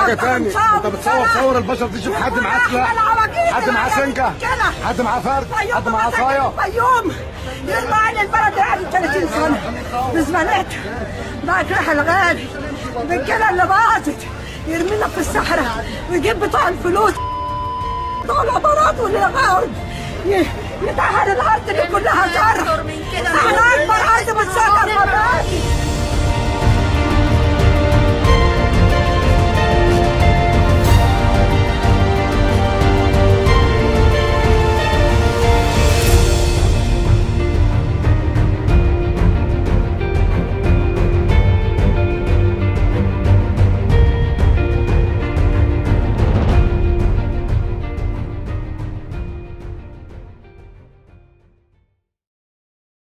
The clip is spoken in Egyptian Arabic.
حاجه تاني انت بتصور صور البشر دي شوف حد معاه سلاح حد معاه سنكه حد معاه فرد حد معاه عصايه يوم يرمى عن البلد قاعد 30 سنه بزمانات معك راح الغالي بالكلى اللي باظت يرمينا في الصحراء ويجيب بتوع الفلوس بتوع العبارات والغاوي يتعهد الارض اللي كلها زرع احنا اكبر ارض بتسكر مباني